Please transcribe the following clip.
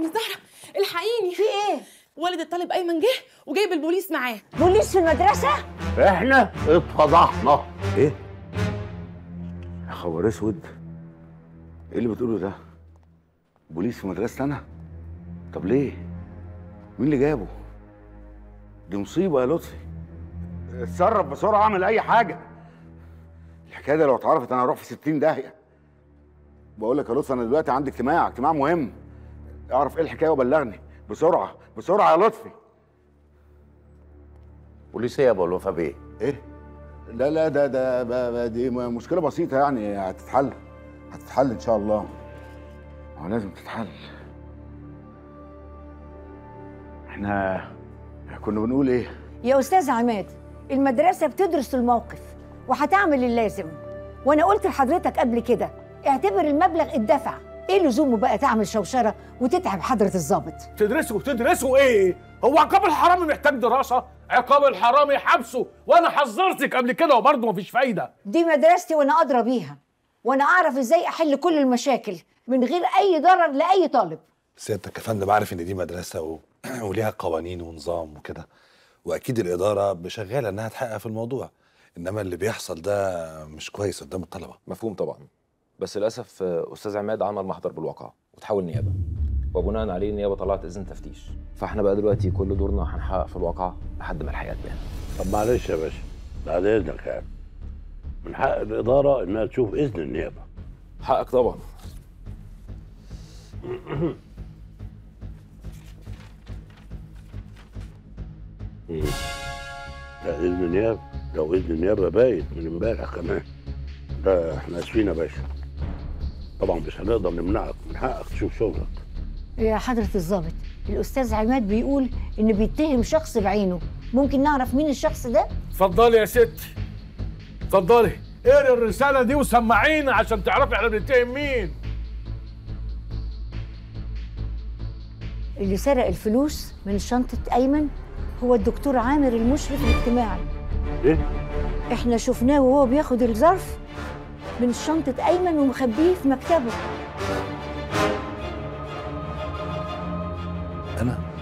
ام زهره الحقيني في ايه والد الطالب ايمن جه وجايب البوليس معاه بوليس في المدرسه احنا اتفضحنا ايه يا خبر اسود ايه اللي بتقوله ده بوليس في مدرسة انا طب ليه مين اللي جابه دي مصيبة يا لطفي اتصرف بسرعة اعمل اي حاجة الحكاية دي لو اتعرفت انا هروح في 60 داهية بقول لك يا لطفي انا دلوقتي عندي اجتماع اجتماع مهم اعرف ايه الحكاية وبلغني بسرعة بسرعة يا لطفي بوليسيه يا ابو الوفا بيه ايه لا لا ده ده ب- ب- دي م- مشكله بسيطه يعني هتتحل هتتحل ان شاء الله هو لازم تتحل احنا كنا بنقول ايه يا استاذ عماد المدرسه بتدرس الموقف وهتعمل اللازم وانا قلت لحضرتك قبل كده اعتبر المبلغ اتدفع ايه لزومه بقى تعمل شوشره وتتعب حضره الضابط تدرسوا تدرسوا ايه؟ هو عقاب الحرامي محتاج دراسة؟ عقاب الحرامي حبسه وأنا حذرتك قبل كده وبرضه مفيش فايدة دي مدرستي وانا ادرى بيها وانا اعرف ازاي احل كل المشاكل من غير اي ضرر لاي طالب سيادتك يا فندم عارف ان دي مدرسه و... وليها قوانين ونظام وكده واكيد الاداره شغاله انها تحقق في الموضوع انما اللي بيحصل ده مش كويس قدام الطلبه مفهوم طبعا بس للاسف آه، استاذ عماد عمل محضر بالواقع وتحول نيابه وبناء عليه النيابه طلعت اذن تفتيش فاحنا بقى دلوقتي كل دورنا هنحقق في الواقع لحد ما الحقيقه تبان طب معلش يا باشا بعد اذنك يعني من حق الاداره انها تشوف اذن النيابه حقك طبعا ده اذن النيابه لو اذن النيابه باين من امبارح كمان ده احنا اسفين يا باشا طبعا مش هنقدر نمنعك من حقك تشوف شغلك يا حضره الضابط الاستاذ عماد بيقول انه بيتهم شخص بعينه ممكن نعرف مين الشخص ده اتفضلي يا ستي اتفضلي اقري الرسالة دي وسمعينا عشان تعرفي احنا بنتهم مين اللي سرق الفلوس من شنطه ايمن هو الدكتور عامر المشرف الاجتماعي ايه احنا شفناه وهو بياخد الظرف من شنطة أيمن ومخبيه في مكتبه انا